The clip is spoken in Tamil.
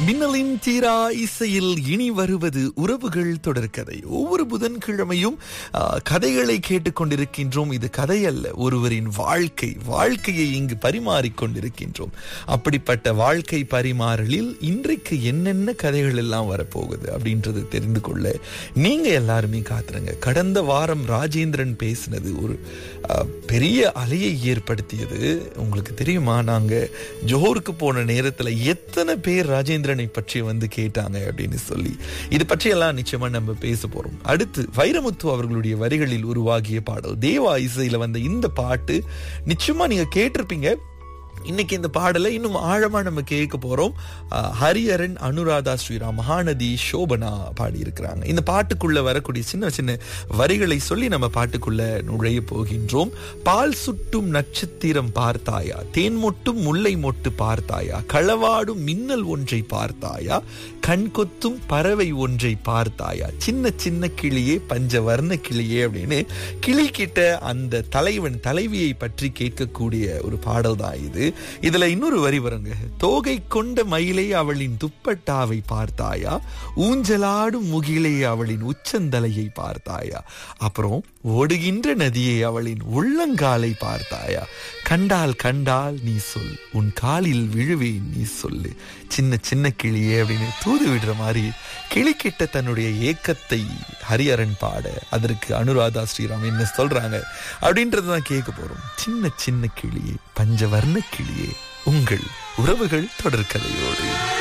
மின்னலின் தீரா இசையில் இனி வருவது உறவுகள் தொடர்கதை ஒவ்வொரு புதன்கிழமையும் ஆ, கதைகளை கேட்டுக்கொண்டிருக்கின்றோம் இது கதை அல்ல ஒருவரின் வாழ்க்கை வாழ்க்கையை இங்கு பரிமாறிக் கொண்டிருக்கின்றோம் அப்படிப்பட்ட வாழ்க்கை பரிமாறலில் இன்றைக்கு என்னென்ன கதைகள் எல்லாம் வரப்போகுது அப்படின்றது தெரிந்து கொள்ள நீங்க எல்லாருமே காத்துருங்க கடந்த வாரம் ராஜேந்திரன் பேசினது ஒரு ஆ, பெரிய அலையை ஏற்படுத்தியது உங்களுக்கு தெரியுமா நாங்க ஜோஹருக்கு போன நேரத்துல எத்தனை பேர் ராஜேந்திரனை பற்றி வந்து கேட்டாங்க அப்படின்னு சொல்லி இது பற்றியெல்லாம் நிச்சயமா நம்ம பேச போறோம் அடுத்து வைரமுத்து அவர்களுடைய வரிகளில் உருவாகிய பாடல் தேவா இசையில வந்த இந்த பாட்டு நிச்சயமா நீங்க கேட்டிருப்பீங்க இன்னைக்கு இந்த பாடலை இன்னும் ஆழமா நம்ம கேட்க போறோம் அஹ், ஹரிஹரன் அனுராதா ஸ்ரீராம் மகாநதி சோபனா பாடி இருக்கிறாங்க இந்த பாட்டுக்குள்ள வரக்கூடிய சின்ன சின்ன வரிகளை சொல்லி நம்ம பாட்டுக்குள்ள நுழைய போகின்றோம் பால் சுட்டும் நட்சத்திரம் பார்த்தாயா தேன் மொட்டும் முல்லை மொட்டு பார்த்தாயா களவாடும் மின்னல் ஒன்றை பார்த்தாயா கண் கொத்தும் பறவை ஒன்றை பார்த்தாயா சின்ன சின்ன கிளியே பஞ்சவர்ண கிளியே அப்படின்னு கிளி கிட்ட அந்த தலைவன் தலைவியை பற்றி கேட்கக்கூடிய ஒரு பாடல் தான் இது இதுல இன்னொரு வரி வருங்க தோகை கொண்ட மயிலை அவளின் துப்பட்டாவை பார்த்தாயா ஊஞ்சலாடும் முகிலை அவளின் உச்சந்தலையை பார்த்தாயா அப்புறம் ஓடுகின்ற நதியை அவளின் உள்ளங்காலை பார்த்தாயா கண்டால் கண்டால் நீ சொல் உன் காலில் விழுவேன் நீ சொல்லு சின்ன சின்ன கிளியே அப்படின்னு தூது விடுற மாதிரி கிளிக்கிட்ட தன்னுடைய ஏக்கத்தை ஹரிஹரன் பாட அதற்கு அனுராதா ஸ்ரீராம் என்ன சொல்றாங்க அப்படின்றது தான் கேட்க போறோம் சின்ன சின்ன கிளியே பஞ்சவர்ண கிளியே உங்கள் உறவுகள் தொடர்கதையோடு